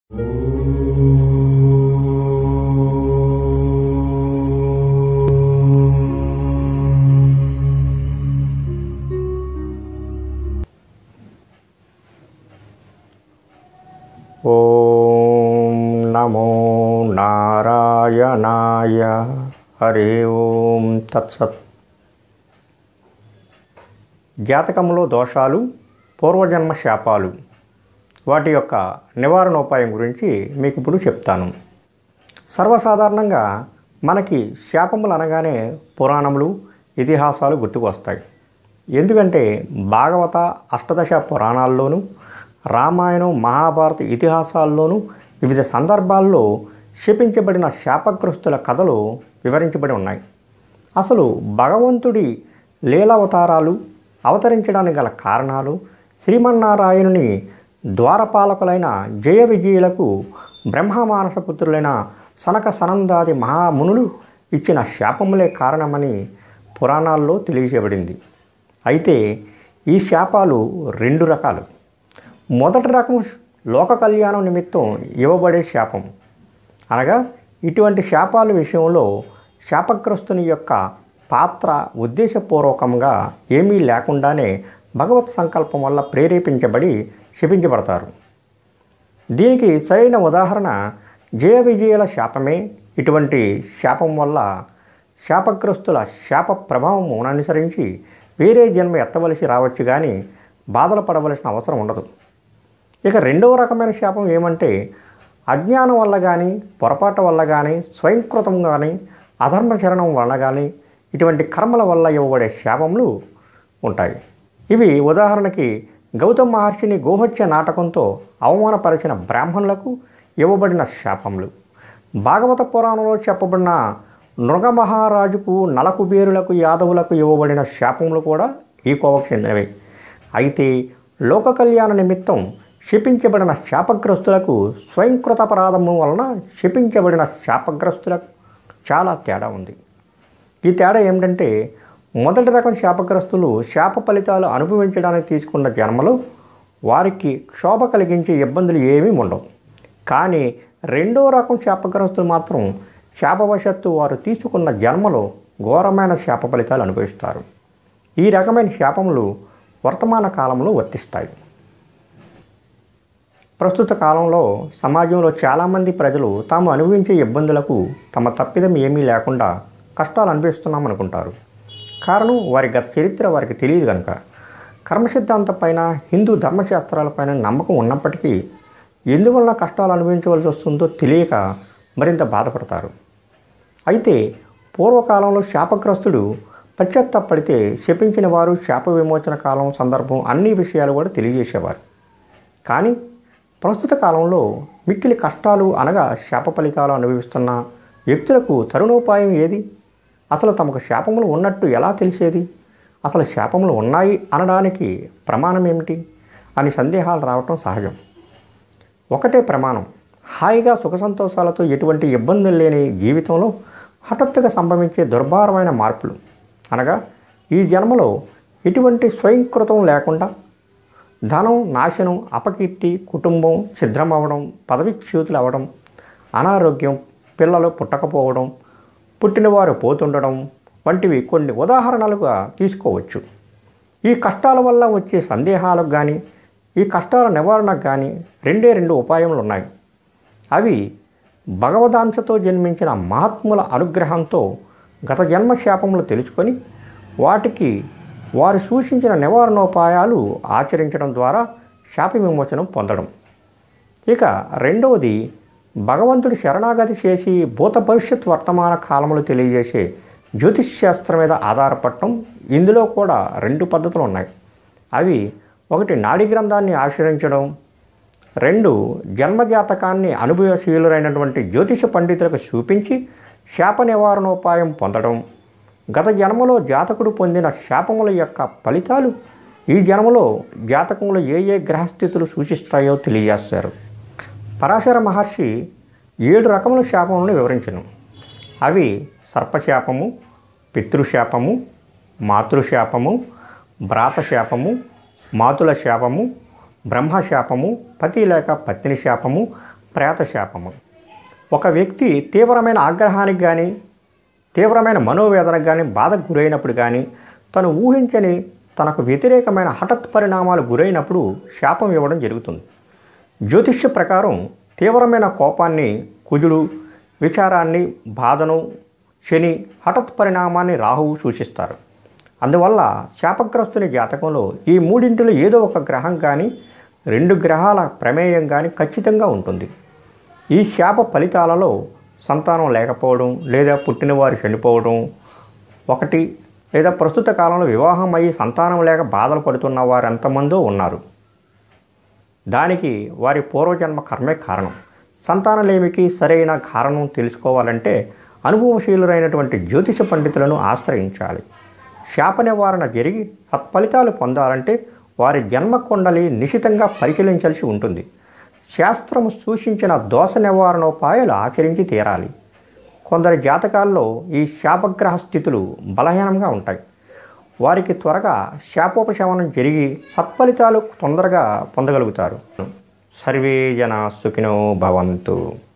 ఓం నమో నారాయణాయ హరి ఓం తత్సత్ జాతకంలో దోషాలు పూర్వజన్మ శాపాలు వాటి యొక్క నివారణోపాయం గురించి మీకు ఇప్పుడు చెప్తాను సర్వసాధారణంగా మనకి శాపములు అనగానే పురాణములు ఇతిహాసాలు గుర్తుకొస్తాయి ఎందుకంటే భాగవత అష్టదశ పురాణాల్లోనూ రామాయణం మహాభారత ఇతిహాసాల్లోనూ వివిధ సందర్భాల్లో శపించబడిన శాపగ్రస్తుల కథలు వివరించబడి ఉన్నాయి అసలు భగవంతుడి లీలావతారాలు అవతరించడానికి గల కారణాలు శ్రీమన్నారాయణుని ద్వారపాలకులైన జయ విజయులకు బ్రహ్మమానస పుత్రులైన సనక సనందాది మహామునులు ఇచ్చిన శాపములే కారణమని పురాణాల్లో తెలియజేయబడింది అయితే ఈ శాపాలు రెండు రకాలు మొదటి రకం లోక కళ్యాణం నిమిత్తం ఇవ్వబడే శాపం అనగా ఇటువంటి శాపాల విషయంలో శాపగ్రస్తుని యొక్క పాత్ర ఉద్దేశపూర్వకంగా ఏమీ లేకుండానే భగవత్ సంకల్పం వల్ల ప్రేరేపించబడి శపించబడతారు దీనికి సరైన ఉదాహరణ జయ విజయుల శాపమే ఇటువంటి శాపం వల్ల శాపగ్రస్తుల శాప ప్రభావం అనుసరించి వేరే జన్మ ఎత్తవలసి రావచ్చు కానీ బాధలు పడవలసిన అవసరం ఉండదు ఇక రెండవ రకమైన శాపం ఏమంటే అజ్ఞానం వల్ల కానీ పొరపాటు వల్ల కానీ స్వయంకృతం కానీ అధర్మచరణం వల్ల కానీ ఇటువంటి కర్మల వల్ల ఇవ్వబడే శాపములు ఉంటాయి ఇవి ఉదాహరణకి గౌతమ మహర్షిని గోహత్య నాటకంతో అవమానపరిచిన బ్రాహ్మణులకు ఇవ్వబడిన శాపములు భాగవత పురాణంలో చెప్పబడిన నృగమహారాజుకు నలకుబేరులకు యాదవులకు ఇవ్వబడిన శాపములు కూడా ఈ కోవకు చెందినవే అయితే లోక కళ్యాణ నిమిత్తం శపించబడిన శాపగ్రస్తులకు స్వయంకృత అపరాధము వలన శపించబడిన శాపగ్రస్తులకు చాలా తేడా ఉంది ఈ తేడా ఏమిటంటే మొదటి రకం శాపగ్రస్తులు శాప ఫలితాలు అనుభవించడానికి తీసుకున్న జన్మలో వారికి క్షోభ కలిగించే ఇబ్బందులు ఏమీ ఉండవు కానీ రెండో రకం శాపగ్రస్తులు మాత్రం శాపవశత్తు వారు తీసుకున్న జన్మలో ఘోరమైన శాప ఫలితాలు అనుభవిస్తారు ఈ రకమైన శాపములు వర్తమాన కాలంలో వర్తిస్తాయి ప్రస్తుత కాలంలో సమాజంలో చాలామంది ప్రజలు తాము అనుభవించే ఇబ్బందులకు తమ తప్పిదం ఏమీ లేకుండా కష్టాలు అనుభవిస్తున్నాం అనుకుంటారు కారణం వారి గత చరిత్ర వారికి తెలియదు కనుక కర్మసిద్ధాంతపైన హిందూ ధర్మశాస్త్రాలపైన నమ్మకం ఉన్నప్పటికీ ఎందువల్ల కష్టాలు అనుభవించవలసి వస్తుందో తెలియక మరింత బాధపడతారు అయితే పూర్వకాలంలో శాపగ్రస్తుడు పశ్చాత్తాపడితే శపించిన వారు శాప విమోచన కాలం సందర్భం అన్ని విషయాలు కూడా తెలియజేసేవారు కానీ ప్రస్తుత కాలంలో మిక్కిలి కష్టాలు అనగా శాప ఫలితాలు అనుభవిస్తున్న వ్యక్తులకు తరుణోపాయం ఏది అసలు తమకు శాపములు ఉన్నట్టు ఎలా తెలిసేది అసలు శాపములు ఉన్నాయి అనడానికి ప్రమాణం ఏమిటి అని సందేహాలు రావటం సహజం ఒకటే ప్రమాణం హాయిగా సుఖ సంతోషాలతో ఎటువంటి ఇబ్బందులు లేని జీవితంలో హఠాత్తుగా సంభవించే దుర్భారమైన మార్పులు అనగా ఈ జన్మలో ఎటువంటి స్వయంకృతం లేకుండా ధనం నాశనం అపకీర్తి కుటుంబం ఛిద్రమవడం పదవిచ్యుతులు అవ్వడం అనారోగ్యం పిల్లలు పుట్టకపోవడం పుట్టినవారు పోతుండడం వంటివి కొన్ని ఉదాహరణలుగా తీసుకోవచ్చు ఈ కష్టాల వల్ల వచ్చే సందేహాలకు కానీ ఈ కష్టాల నివారణకు కానీ రెండే రెండు ఉపాయములు ఉన్నాయి అవి భగవదాంశతో జన్మించిన మహాత్ముల అనుగ్రహంతో గత జన్మ శాపములు తెలుసుకొని వాటికి వారు సూచించిన నివారణోపాయాలు ఆచరించడం ద్వారా శాప విమోచనం పొందడం ఇక రెండవది భగవంతుడి శరణాగతి చేసి భూత భవిష్యత్ వర్తమాన కాలములు తెలియజేసే జ్యోతిష్ శాస్త్రం మీద ఆధారపడటం ఇందులో కూడా రెండు పద్ధతులు ఉన్నాయి అవి ఒకటి నాడి గ్రంథాన్ని ఆశ్రయించడం రెండు జన్మజాతకాన్ని అనుభవశీలురైనటువంటి జ్యోతిష పండితులకు చూపించి శాప నివారణోపాయం పొందడం గత జన్మలో జాతకుడు పొందిన శాపముల యొక్క ఫలితాలు ఈ జన్మలో జాతకంలో ఏ ఏ గ్రహస్థితులు సూచిస్తాయో తెలియజేస్తారు పరాశర మహర్షి ఏడు రకముల శాపములను వివరించను అవి సర్పశాపము పితృశాపము మాతృశాపము భ్రాతశాపము మాతుల శాపము బ్రహ్మశాపము పతి లేక పత్ని శాపము ప్రేత శాపము ఒక వ్యక్తి తీవ్రమైన ఆగ్రహానికి కానీ తీవ్రమైన మనోవేదనకు కానీ బాధకు గురైనప్పుడు కానీ తను ఊహించని తనకు వ్యతిరేకమైన హఠత్ పరిణామాలు గురైనప్పుడు శాపం ఇవ్వడం జరుగుతుంది జ్యోతిష్య ప్రకారం తీవ్రమైన కోపాన్ని కుజుడు విచారాన్ని బాధను శని హఠత్ పరిణామాన్ని రాహువు సూచిస్తారు అందువల్ల శాపగ్రస్తుని జాతకంలో ఈ మూడింటిలో ఏదో ఒక గ్రహం కానీ రెండు గ్రహాల ప్రమేయం కానీ ఖచ్చితంగా ఉంటుంది ఈ శాప ఫలితాలలో సంతానం లేకపోవడం లేదా పుట్టినవారు చనిపోవడం ఒకటి లేదా ప్రస్తుత కాలంలో వివాహం అయ్యి సంతానం లేక బాధలు పడుతున్న వారు ఎంతమందో ఉన్నారు దానికి వారి పూర్వజన్మ కర్మే కారణం సంతానలేమికి సరైన కారణం తెలుసుకోవాలంటే అనుభవశీలురైనటువంటి జ్యోతిష పండితులను ఆశ్రయించాలి శాప నివారణ జరిగి సత్ఫలితాలు పొందాలంటే వారి జన్మ కొండలి నిశితంగా పరిశీలించాల్సి ఉంటుంది శాస్త్రము సూచించిన దోష నివారణోపాయాలు ఆచరించి తీరాలి కొందరి జాతకాల్లో ఈ శాపగ్రహ స్థితులు బలహీనంగా ఉంటాయి వారికి త్వరగా శాపోపశమనం జరిగి సత్ఫలితాలు తొందరగా పొందగలుగుతారు సర్వే జన సుఖినో భవంతు